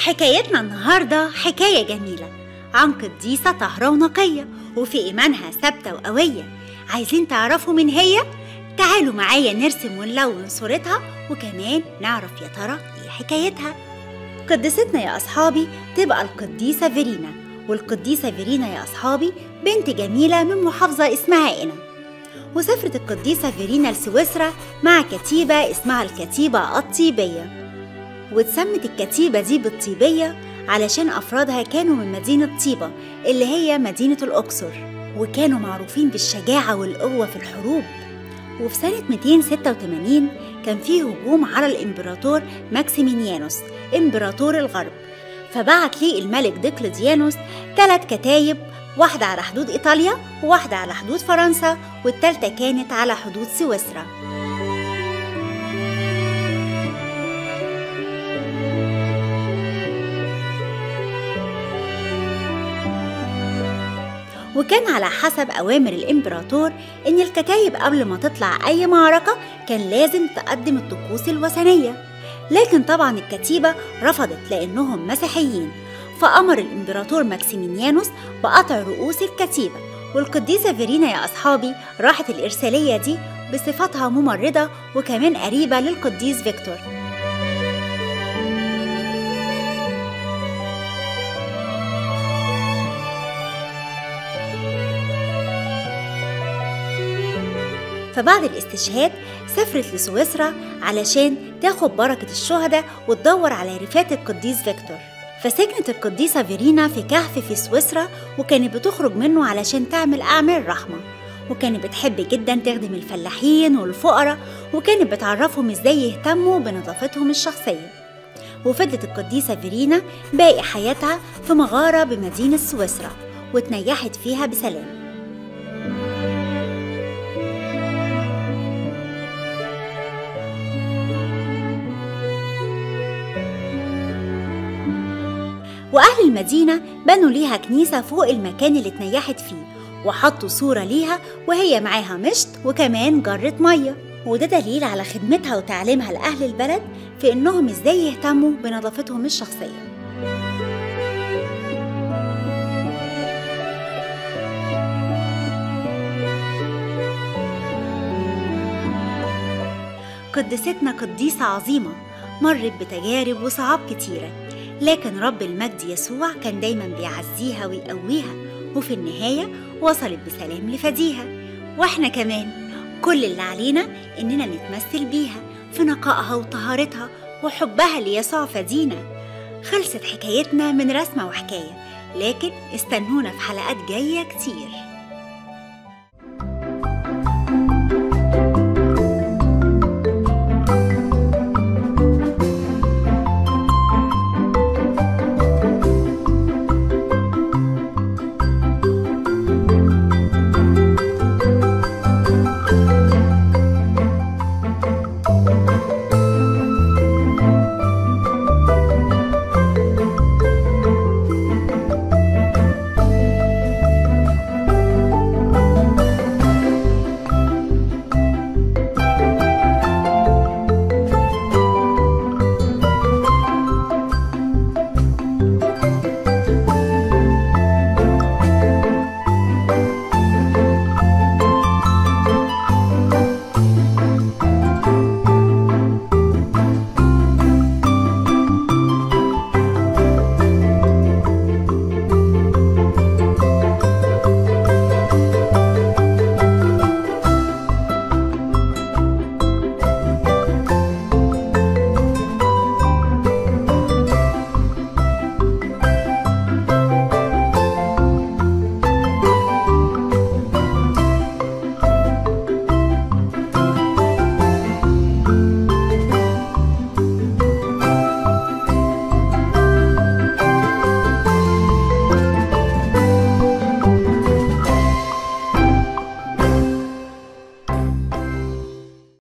حكايتنا النهاردة حكاية جميلة عن قديسة طاهرة ونقية وفي إيمانها ثابتة وقوية عايزين تعرفوا مين هي؟ تعالوا معايا نرسم ونلون صورتها وكمان نعرف يا ترى إيه حكايتها قديستنا يا أصحابي تبقى القديسة فيرينا والقديسة فيرينا يا أصحابي بنت جميلة من محافظة اسمها إنا وسافرت القديسة فيرينا لسويسرا مع كتيبة اسمها الكتيبة الطيبية واتسمت الكتيبة دي بالطيبية علشان أفرادها كانوا من مدينة طيبة اللي هي مدينة الأقصر وكانوا معروفين بالشجاعة والقوة في الحروب وفي سنة 286 كان فيه هجوم على الإمبراطور ماكسيمينيانوس إمبراطور الغرب فبعت ليه الملك ديقلديانوس ثلاث كتايب واحدة على حدود إيطاليا وواحدة على حدود فرنسا والتالتة كانت على حدود سويسرا وكان على حسب أوامر الإمبراطور إن الكتايب قبل ما تطلع أي معركة كان لازم تقدم الطقوس الوثنية لكن طبعا الكتيبة رفضت لأنهم مسيحيين فأمر الإمبراطور ماكسيمينيانوس بقطع رؤوس الكتيبة والقديسة فيرينا يا أصحابي راحت الإرسالية دي بصفتها ممرضة وكمان قريبة للقديس فيكتور فبعد الاستشهاد سافرت لسويسرا علشان تاخد بركة الشهداء وتدور على رفات القديس فيكتور فسكنت القديسة فيرينا في كهف في سويسرا وكانت بتخرج منه علشان تعمل أعمال رحمة وكانت بتحب جدا تخدم الفلاحين والفقراء وكانت بتعرفهم ازاي يهتموا بنظافتهم الشخصية وفضلت القديسة فيرينا باقي حياتها في مغارة بمدينة سويسرا وتنيحت فيها بسلام وأهل المدينة بنوا ليها كنيسة فوق المكان اللي اتنيحت فيه وحطوا صورة ليها وهي معاها مشط وكمان جرة مية وده دليل على خدمتها وتعليمها لأهل البلد في إنهم إزاي يهتموا بنظافتهم الشخصية قدستنا قديسة عظيمة مرت بتجارب وصعاب كتيرة لكن رب المجد يسوع كان دايما بيعزيها ويقويها وفي النهاية وصلت بسلام لفديها واحنا كمان كل اللي علينا اننا نتمثل بيها في نقائها وطهارتها وحبها ليسوع فدينا خلصت حكايتنا من رسمة وحكاية لكن استنونا في حلقات جاية كتير